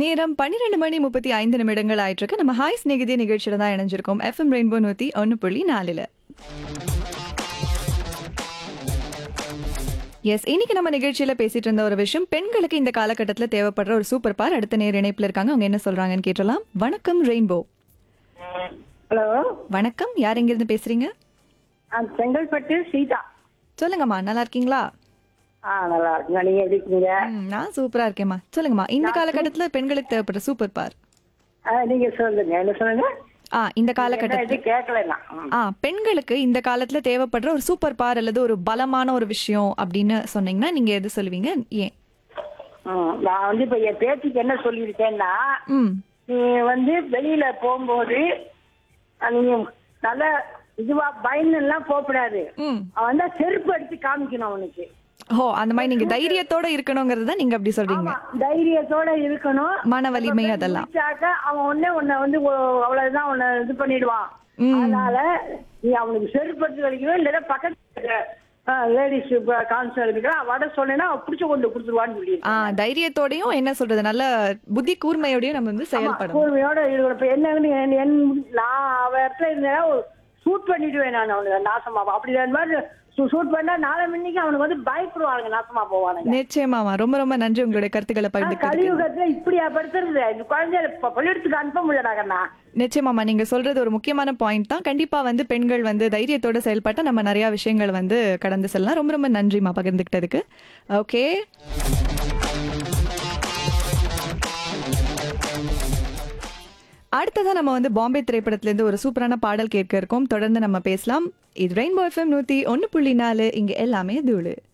நேரம் பன்னிரெண்டு மணி முப்பத்தி ஐந்து நிமிடங்கள் ஆயிட்டு இருக்கு நம்ம ஹாய் ஸ்நேகிதி நிகழ்ச்சியில தான் இணைஞ்சிருக்கோம் எஃப்எம் ரெயின்போ நூத்தி ஒன்னு புள்ளி நாலுல எஸ் இன்னைக்கு நம்ம நிகழ்ச்சியில பேசிட்டு இருந்த ஒரு விஷயம் பெண்களுக்கு இந்த காலகட்டத்துல தேவைப்படுற ஒரு சூப்பர் பார் அடுத்த நேர் இணைப்புல இருக்காங்க அவங்க என்ன சொல்றாங்கன்னு கேட்டலாம் வணக்கம் ரெயின்போ ஹலோ வணக்கம் யார் எங்க இருந்து பேசுறீங்க ஆ செங்கல்பட்டு சீதா சொல்லுங்கம்மா நல்லா இருக்கீங்களா ஆ நல்லா இருக்குங்க நீங்க எப்படி இருக்கீங்க ம், நான் சூப்பரா இருக்கேம்மா சொல்லுங்கம்மா இந்த காலகட்டத்துல பெண்களுக்கு தேவைப்படுற சூப்பர் பார் ஆ, நீங்க சொல்லுங்க என்ன சொல்லுங்க ஆ இந்த என்ன காலகட்டத்துல இது கேட்கல நான் ம். ஆ பெண்களுக்கு இந்த காலத்துல தேவைப்படுற ஒரு சூப்பர் பார் அல்லது ஒரு பலமான ஒரு விஷயம் அப்படின்னு சொன்னீங்கன்னா நீங்க எது சொல்லுவீங்க ஏன் ம், நான் வந்து இப்ப என் பேத்திக்கு என்ன சொல்லியிருக்கேன்னா ம் நீ வந்து வெளியில போகும்போது அஹ், நீங்க நல்ல இதுவா பயந்து எல்லாம் போகக்கூடாது ம் அவன் வந்து செருப்பு அடிச்சு காமிக்கணும் அவனுக்கு ஓ அந்த மாதிரி நீங்க தைரியத்தோட இருக்கணுங்கிறத நீங்க அப்படி சொல்றீங்க ஆமா, தைரியத்தோட இருக்கணும் மன வலிமை அதெல்லாம் முடிச்சாக்க அவன் உடனே உன்னை வந்து ஒ- அவ்வளவுதான் உன்னை இது பண்ணிடுவான் ம். அதனால நீ அவனுக்கு செருப்படுத்தி வலிக்கணும் இல்லைன்னா பக்கத்துல லேடிஸ் கான்சல் இருக்கிறா வட சொன்னா பிடிச்சு கொண்டு கொடுத்துருவான்னு சொல்லி ஆ தைரியத்தோடயும் என்ன சொல்றது நல்ல புத்தி கூர்மையோடயும் நம்ம வந்து செயல்படணும் கூர்மையோட இருக்கணும் இப்ப என்ன என் என் நான் அவ இடத்துல இருந்தேன்னா ஷூட் பண்ணிடுவேன் நான் அவனுக்கு நாசமா அப்படி அந்த மாதிரி ஷூட் பண்ணா நாளை மணிக்கு அவனுக்கு வந்து பயப்படுவானுங்க நாசமா போவானுங்க நிச்சயமாமா ரொம்ப ரொம்ப நன்றி உங்களுடைய கருத்துக்களை பகிர்ந்துக்கிறதுக்கு கலியுகத்துல இப்படியா படுத்துறது இந்த குழந்தைய இப்ப பள்ளியிடத்துக்கு அனுப்ப முடியலாங்கண்ணா நிச்சயமாமா நீங்க சொல்றது ஒரு முக்கியமான பாயிண்ட் தான் கண்டிப்பா வந்து பெண்கள் வந்து தைரியத்தோட செயல்பட்டா நம்ம நிறைய விஷயங்கள் வந்து கடந்து செல்லலாம் ரொம்ப ரொம்ப நன்றிமா பகிர்ந்துக்கிட்டதுக்கு ஓகே அடுத்ததான் நம்ம வந்து பாம்பே திரைப்படத்திலேருந்து ஒரு சூப்பரான பாடல் கேட்க இருக்கோம் தொடர்ந்து நம்ம பேசலாம் இது ரெயின்போ எஃப்எம் நூத்தி ஒன்னு புள்ளி நாலு இங்க எல்லாமே தூளு